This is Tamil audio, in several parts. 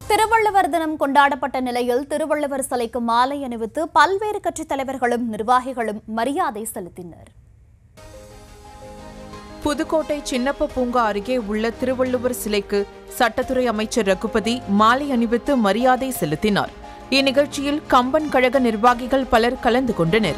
திருவள்ளுவர் தினம் கொண்டாடப்பட்ட நிலையில் திருவள்ளுவர் சிலைக்கு மாலை அணிவித்து பல்வேறு கட்சித் தலைவர்களும் நிர்வாகிகளும் மரியாதை செலுத்தினர் புதுக்கோட்டை சின்னப்ப பூங்கா அருகே உள்ள திருவள்ளுவர் சிலைக்கு சட்டத்துறை அமைச்சர் ரகுபதி மாலை அணிவித்து மரியாதை செலுத்தினார் இந்நிகழ்ச்சியில் கம்பன் கழக நிர்வாகிகள் பலர் கலந்து கொண்டனர்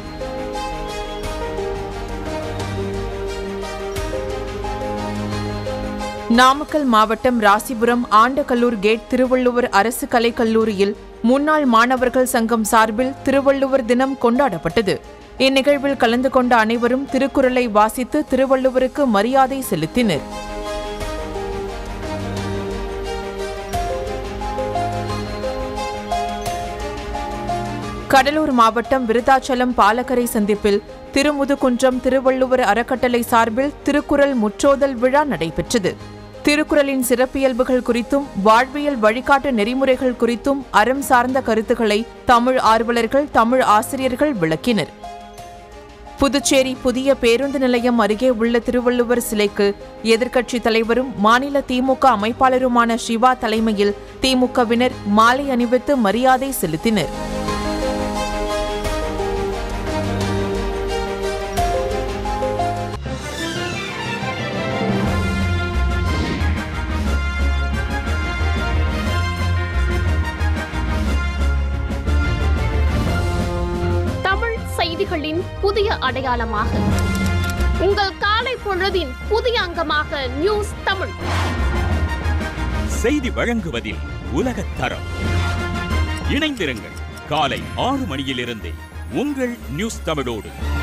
நாமக்கல் மாவட்டம் ராசிபுரம் ஆண்டகல்லூர் கேட் திருவள்ளுவர் அரசு கலைக் கல்லூரியில் முன்னாள் மாணவர்கள் சங்கம் சார்பில் திருவள்ளுவர் தினம் கொண்டாடப்பட்டது இந்நிகழ்வில் கலந்து கொண்ட அனைவரும் திருக்குறளை வாசித்து திருவள்ளுவருக்கு மரியாதை செலுத்தினர் கடலூர் மாவட்டம் விருதாச்சலம் பாலக்கரை சந்திப்பில் திருமுதுகுன்றம் திருவள்ளுவர் அறக்கட்டளை சார்பில் திருக்குறள் முற்றோதல் விழா நடைபெற்றது திருக்குறளின் சிறப்பியல்புகள் குறித்தும் வாழ்வியல் வழிகாட்டு நெறிமுறைகள் குறித்தும் அறம் சார்ந்த கருத்துக்களை தமிழ் ஆர்வலர்கள் தமிழ் ஆசிரியர்கள் விளக்கினர் புதுச்சேரி புதிய பேருந்து நிலையம் அருகே உள்ள திருவள்ளுவர் சிலைக்கு எதிர்க்கட்சித் தலைவரும் மாநில திமுக அமைப்பாளருமான சிவா தலைமையில் திமுகவினர் மாலை அணிவித்து மரியாதை செலுத்தினர் தமிழ் செய்திகளின் புதிய அடையாளமாக உங்கள் காலை பொழுதின் புதிய அங்கமாக நியூஸ் தமிழ் செய்தி வழங்குவதில் உலகத் தரம் இணைந்திருங்கள் காலை ஆறு மணியிலிருந்தே உங்கள் நியூஸ் தமிழோடு